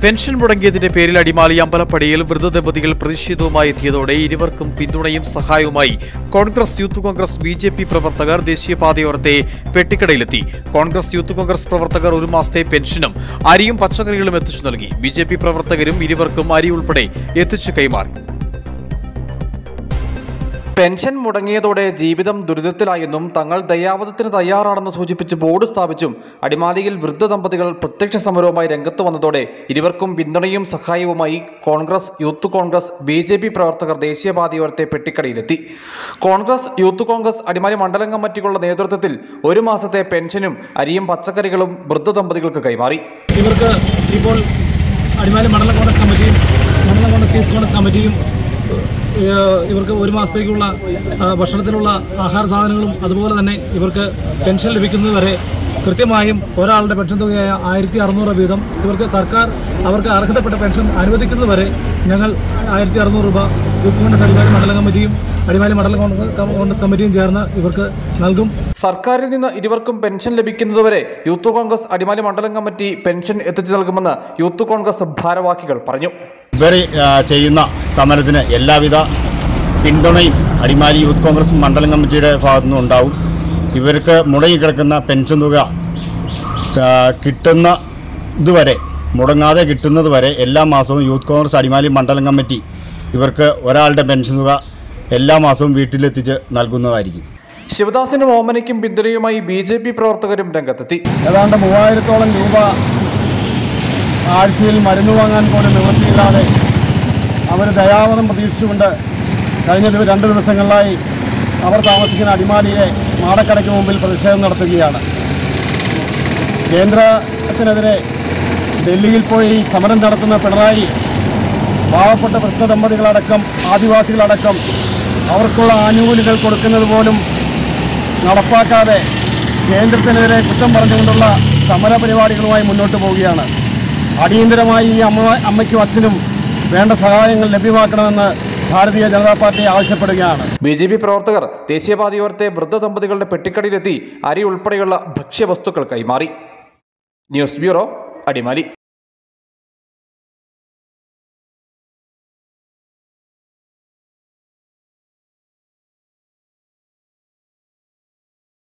pension മുടങ്ങിയതിന്റെ പേരിൽ അടിമാലി അമ്പലപ്പടിയിൽ വൃദ്ധദമ്പതികൾ പ്രതിഷേധവുമായി എത്തിയതോടെ ഇരുവർക്കും പിന്തുണയും സഹായവുമായി Congress youth Congress B J P പ്രവർത്തകർ ദേശീയപാതയോരത്തെ പെട്ടിക്കടയിലെത്തി കോൺഗ്രസ് യൂത്ത് കോൺഗ്രസ് പ്രവർത്തകർ ഒരു മാസത്തെ പെൻഷനും അരിയും പച്ചക്കറികളും എത്തിച്ചു നൽകി ബി ജെ പി പ്രവർത്തകരും ഇരുവർക്കും അരി ഉൾപ്പെടെ എത്തിച്ചു കൈമാറി പെൻഷൻ മുടങ്ങിയതോടെ ജീവിതം ദുരിതത്തിലായെന്നും തങ്ങൾ ദയാവധത്തിന് തയ്യാറാണെന്ന് സൂചിപ്പിച്ച് ബോർഡ് സ്ഥാപിച്ചും അടിമാലിയിൽ വൃദ്ധ ദമ്പതികൾ പ്രത്യക്ഷ സമരവുമായി രംഗത്ത് വന്നതോടെ ഇരുവർക്കും പിന്തുണയും സഹായവുമായി Congress youth Congress B J P പ്രവർത്തകർ ദേശീയപാതയോരത്തെ പെട്ടിക്കടയിലെത്തി കോൺഗ്രസ് യൂത്ത് കോൺഗ്രസ് അടിമാലി മണ്ഡലം കമ്മിറ്റികളുടെ നേതൃത്വത്തിൽ ഒരു മാസത്തെ പെൻഷനും അരിയും പച്ചക്കറികളും വൃദ്ധ ദമ്പതികൾക്ക് കൈമാറി ഇവർക്ക് ഇപ്പോൾ അടിമാലി മണ്ഡലം കോൺഗ്രസ് കമ്മിറ്റിയും മണ്ഡലം കോൺഗ്രസ് യൂത്ത് കോൺഗ്രസ് കമ്മിറ്റിയും ഏഹ്, ഇവർക്ക് ഒരു മാസത്തേക്കുള്ള ആ, ഭക്ഷണത്തിനുള്ള ആഹാര സാധനങ്ങളും അതുപോലെ തന്നെ ഇവർക്ക് പെൻഷൻ ലഭിക്കുന്നത് വരെ കൃത്യമായും ഒരാളുടെ പെൻഷൻ തുകയായ ആയിരത്തി അറുന്നൂറ് വീതം ഇവർക്ക് സർക്കാർ അവർക്ക് അർഹതപ്പെട്ട പെൻഷൻ അനുവദിക്കുന്നത് വരെ ഞങ്ങൾ ആയിരത്തി അറുന്നൂറ് രൂപ യൂത്ത് കോൺഗ്രസ് അടിമാലി മണ്ഡലം കമ്മിറ്റിയും അടിമാലി മണ്ഡലം കോൺഗ്രസ് കോൺഗ്രസ് കമ്മിറ്റിയും ചേർന്ന് ഇവർക്ക് നൽകും സർക്കാരിൽ നിന്ന് ഇരുവർക്കും പെൻഷൻ ലഭിക്കുന്നതുവരെ യൂത്ത് കോൺഗ്രസ് അടിമാലി മണ്ഡലം കമ്മിറ്റി പെൻഷൻ എത്തിച്ചു നൽകുമെന്ന് യൂത്ത് കോൺഗ്രസ് ഭാരവാഹികൾ പറഞ്ഞു ഇവർ ആ, ചെയ്യുന്ന സമരത്തിന് എല്ലാവിധ പിന്തുണയും അടിമാലി യൂത്ത് കോൺഗ്രസ് മണ്ഡലം കമ്മിറ്റിയുടെ ഭാഗത്തു നിന്നും ഉണ്ടാവും ഇവർക്ക് മുടങ്ങിക്കിടക്കുന്ന പെൻഷൻ തുക ആ, കിട്ടുന്ന ഇതുവരെ മുടങ്ങാതെ കിട്ടുന്നത് വരെ എല്ലാ മാസവും യൂത്ത് കോൺഗ്രസ് അടിമാലി മണ്ഡലം കമ്മിറ്റി ഇവർക്ക് ഒരാളുടെ പെൻഷൻ തുക എല്ലാ മാസവും വീട്ടിലെത്തിച്ച് നൽകുന്നതായിരിക്കും ശിവദാസിനും ഓമനയ്ക്കും പിന്തുണയുമായി ബി ജെ പി പ്രവർത്തകരും രംഗത്തെത്തി ഏതാണ്ട് മൂവായിരത്തോളം രൂപ ആഴ്ചയിൽ മരുന്ന് വാങ്ങാൻ പോലും നിവൃത്തിയില്ലാതെ അവർ ദയാവധം പ്രതീക്ഷിച്ചുകൊണ്ട് കഴിഞ്ഞ ദിവ- രണ്ട് ദിവസങ്ങളിലായി അവർ താമസിക്കുന്ന അടിമാലിയെ മാടക്കടയ്ക്ക് മുമ്പിൽ പ്രതിഷേധം നടത്തുകയാണ് കേന്ദ്രത്തിനെതിരെ ഡൽഹിയിൽ പോയി സമരം നടത്തുന്ന പിണറായി പാവപ്പെട്ട വൃദ്ധ ദമ്പതികളടക്കം ആദിവാസികളടക്കം അവർക്കുള്ള ആനുകൂല്യങ്ങൾ കൊടുക്കുന്നത് പോലും നടപ്പാക്കാതെ കേന്ദ്രത്തിനെതിരെ കുറ്റം പറഞ്ഞുകൊണ്ടുള്ള സമര പരിപാടികളുമായി മുന്നോട്ട് പോവുകയാണ് അടിയന്തരമായി ഈ അമ്മ അമ്മയ്ക്കും അച്ഛനും വേണ്ട സഹായങ്ങൾ ലഭ്യമാക്കണമെന്ന് ഭാരതീയ ജനതാ പാർട്ടി ആവശ്യപ്പെടുകയാണ് ബി ജെ പി പ്രവർത്തകർ ദേശീയപാതയോരത്തെ വൃദ്ധ ദമ്പതികളുടെ പെട്ടിക്കടയിലെത്തി അരി ഉൾപ്പെടെയുള്ള ഭക്ഷ്യവസ്തുക്കൾ കൈമാറി ന്യൂസ് ബ്യൂറോ അടിമാലി